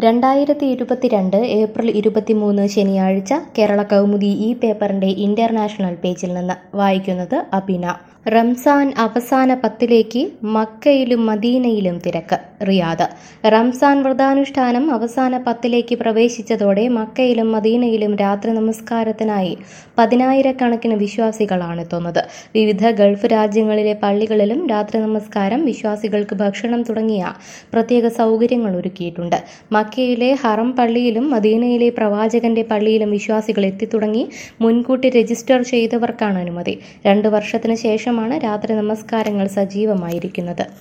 രണ്ടായിരത്തി ഇരുപത്തിരണ്ട് ഏപ്രിൽ ഇരുപത്തിമൂന്ന് ശനിയാഴ്ച കേരള കൗമുദി ഈ പേപ്പറിന്റെ ഇന്റർനാഷണൽ പേജിൽ നിന്ന് വായിക്കുന്നത് അബിന റംസാൻ അവസാന പത്തിലേക്ക് മക്കയിലും മദീനയിലും തിരക്ക് റിയാദ് റംസാൻ വ്രതാനുഷ്ഠാനം അവസാന പത്തിലേക്ക് പ്രവേശിച്ചതോടെ മക്കയിലും മദീനയിലും രാത്രി നമസ്കാരത്തിനായി പതിനായിരക്കണക്കിന് വിശ്വാസികളാണ് എത്തുന്നത് വിവിധ ഗൾഫ് രാജ്യങ്ങളിലെ പള്ളികളിലും രാത്രി നമസ്കാരം വിശ്വാസികൾക്ക് ഭക്ഷണം തുടങ്ങിയ പ്രത്യേക സൗകര്യങ്ങൾ ഒരുക്കിയിട്ടുണ്ട് മക്കയിലെ ഹറം പള്ളിയിലും മദീനയിലെ പ്രവാചകന്റെ പള്ളിയിലും വിശ്വാസികൾ എത്തിത്തുടങ്ങി മുൻകൂട്ടി രജിസ്റ്റർ ചെയ്തവർക്കാണ് അനുമതി രണ്ടു വർഷത്തിന് ശേഷമാണ് രാത്രി നമസ്കാരങ്ങൾ സജീവമായിരിക്കുന്നത്